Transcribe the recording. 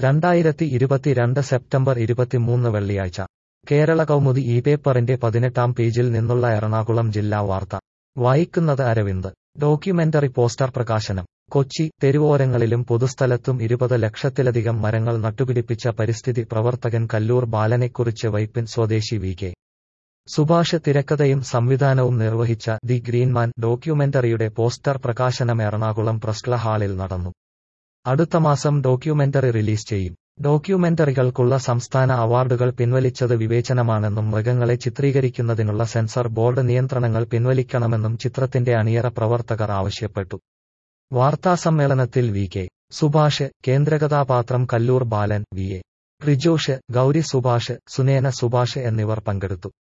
രണ്ടായിരത്തി ഇരുപത്തിരണ്ട് സെപ്റ്റംബർ ഇരുപത്തിമൂന്ന് വെള്ളിയാഴ്ച കേരള കൗമുദി ഈ പേപ്പറിന്റെ പതിനെട്ടാം പേജിൽ നിന്നുള്ള എറണാകുളം ജില്ലാ വാർത്ത വായിക്കുന്നത് അരവിന്ദ് ഡോക്യുമെന്ററി പോസ്റ്റർ പ്രകാശനം കൊച്ചി തെരുവോരങ്ങളിലും പൊതുസ്ഥലത്തും ഇരുപത് ലക്ഷത്തിലധികം മരങ്ങൾ നട്ടുപിടിപ്പിച്ച പരിസ്ഥിതി പ്രവർത്തകൻ കല്ലൂർ ബാലനെക്കുറിച്ച് വൈപ്പിൻ സ്വദേശി വി കെ സുഭാഷ് തിരക്കഥയും സംവിധാനവും നിർവഹിച്ച ദി ഗ്രീൻമാൻ ഡോക്യുമെന്ററിയുടെ പോസ്റ്റർ പ്രകാശനം എറണാകുളം പ്രസ്ക്ല ഹാളിൽ നടന്നു അടുത്ത മാസം ഡോക്യുമെന്ററി റിലീസ് ചെയ്യും ഡോക്യുമെന്ററികൾക്കുള്ള സംസ്ഥാന അവാർഡുകൾ പിൻവലിച്ചത് വിവേചനമാണെന്നും മൃഗങ്ങളെ ചിത്രീകരിക്കുന്നതിനുള്ള സെൻസർ ബോർഡ് നിയന്ത്രണങ്ങൾ പിൻവലിക്കണമെന്നും ചിത്രത്തിന്റെ അണിയറ പ്രവർത്തകർ ആവശ്യപ്പെട്ടു വാർത്താസമ്മേളനത്തിൽ വി കെ സുഭാഷ് കേന്ദ്രകഥാപാത്രം കല്ലൂർ ബാലൻ വി എ റിജോഷ് ഗൗരി സുഭാഷ് സുനേന സുഭാഷ് എന്നിവർ പങ്കെടുത്തു